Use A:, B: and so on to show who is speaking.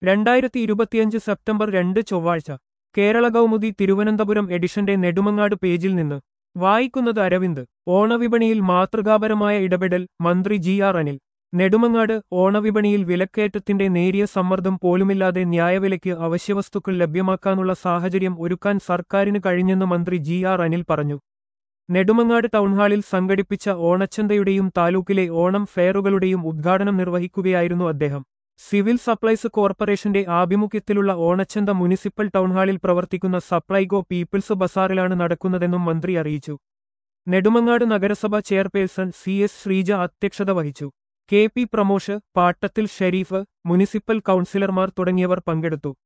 A: രണ്ടായിരത്തി ഇരുപത്തിയഞ്ച് സെപ്റ്റംബർ രണ്ട് ചൊവ്വാഴ്ച കേരള കൗമുദി തിരുവനന്തപുരം എഡിഷന്റെ നെടുമങ്ങാട് പേജിൽ നിന്ന് വായിക്കുന്നത് അരവിന്ദ് ഓണവിപണിയിൽ മാതൃകാപരമായ ഇടപെടൽ മന്ത്രി ജി ആർ അനിൽ നെടുമങ്ങാട് ഓണവിപണിയിൽ വിലക്കയറ്റത്തിന്റെ നേരിയ സമ്മർദ്ദം പോലുമില്ലാതെ ന്യായവിലയ്ക്ക് അവശ്യവസ്തുക്കൾ ലഭ്യമാക്കാനുള്ള സാഹചര്യം ഒരുക്കാൻ സർക്കാരിന് കഴിഞ്ഞെന്ന് മന്ത്രി ജി ആർ അനിൽ പറഞ്ഞു നെടുമങ്ങാട് ടൗൺഹാളിൽ സംഘടിപ്പിച്ച ഓണച്ചന്തയുടെയും താലൂക്കിലെ ഓണം ഫെയറുകളുടെയും ഉദ്ഘാടനം നിർവഹിക്കുകയായിരുന്നു അദ്ദേഹം സിവിൽ സപ്ലൈസ് കോർപ്പറേഷന്റെ ആഭിമുഖ്യത്തിലുള്ള ഓണച്ചന്ത മുനിസിപ്പൽ ടൗൺഹാളിൽ പ്രവർത്തിക്കുന്ന സപ്ലൈകോ പീപ്പിൾസ് ബസാറിലാണ് നടക്കുന്നതെന്നും മന്ത്രി അറിയിച്ചു നെടുമങ്ങാട് നഗരസഭ ചെയർപേഴ്സൺ സി എസ് ശ്രീജ അധ്യക്ഷത വഹിച്ചു K P Pramosh Pattathil Shareef municipal കൗൺസിലർമാർ തുടങ്ങിയവർ പങ്കെടുത്തു